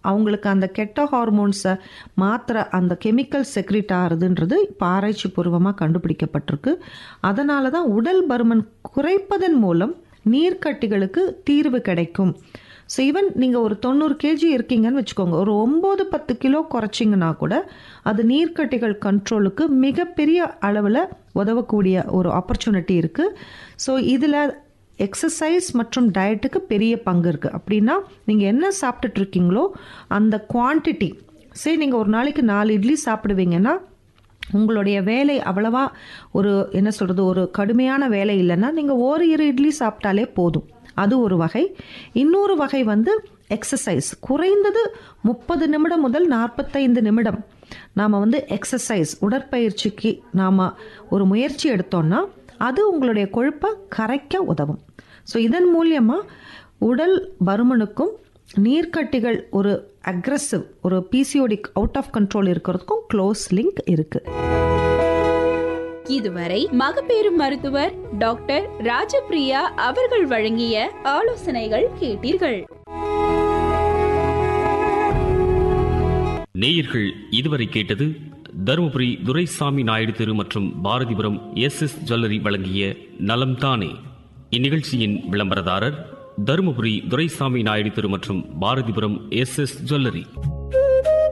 அவங்களுக்கு அந்த கெட்ட ஹார்மோன்ஸை மாத்திர அந்த கெமிக்கல் செக்ரிட் ஆகுதுன்றது இப்போ ஆராய்ச்சி பூர்வமாக கண்டுபிடிக்கப்பட்டிருக்கு அதனால தான் உடல் பருமன் குறைப்பதன் மூலம் நீர்க்கட்டிகளுக்கு தீர்வு கிடைக்கும் ஸோ ஈவன் நீங்கள் ஒரு தொண்ணூறு கேஜி இருக்கீங்கன்னு வச்சுக்கோங்க ஒரு ஒம்பது பத்து கிலோ குறைச்சிங்கன்னா கூட அது நீர்க்கட்டிகள் கண்ட்ரோலுக்கு மிகப்பெரிய அளவில் உதவக்கூடிய ஒரு ஆப்பர்ச்சுனிட்டி இருக்குது ஸோ இதில் எக்ஸசைஸ் மற்றும் டயட்டுக்கு பெரிய பங்கு இருக்குது அப்படின்னா நீங்கள் என்ன சாப்பிட்டுட்டு இருக்கீங்களோ அந்த குவான்டிட்டி சரி நீங்கள் ஒரு நாளைக்கு நாலு இட்லி சாப்பிடுவீங்கன்னா உங்களுடைய வேலை அவ்வளவா ஒரு என்ன சொல்கிறது ஒரு கடுமையான வேலை இல்லைன்னா நீங்கள் ஒரு இரு இட்லி சாப்பிட்டாலே போதும் அது ஒரு வகை இன்னொரு வகை வந்து எக்ஸசைஸ் குறைந்தது முப்பது நிமிடம் முதல் நாற்பத்தைந்து நிமிடம் நாம் வந்து எக்ஸசைஸ் உடற்பயிற்சிக்கு நாம் ஒரு முயற்சி எடுத்தோம்னா அது உங்களுடைய கொழுப்பை கரைக்க உதவும் ஸோ இதன் மூலியமாக உடல் பருமனுக்கும் நீர்க்கட்டிகள் ஒரு அக்ரஸிவ் ஒரு பிசிஓடிக் அவுட் ஆஃப் கண்ட்ரோல் இருக்கிறதுக்கும் க்ளோஸ் லிங்க் இருக்குது இதுவரை மகப்பேறு மருத்துவர் டாக்டர் ராஜபிரியா அவர்கள் வழங்கிய ஆலோசனைகள் கேட்டீர்கள் நேயர்கள் இதுவரை கேட்டது தருமபுரி துரைசாமி நாயுடு தெரு மற்றும் பாரதிபுரம் எஸ் எஸ் ஜுவல்லரி வழங்கிய நலம் தானே இந்நிகழ்ச்சியின் விளம்பரதாரர் தருமபுரி துரைசாமி நாயுடு தெரு மற்றும் பாரதிபுரம் எஸ் எஸ் ஜுவல்லரி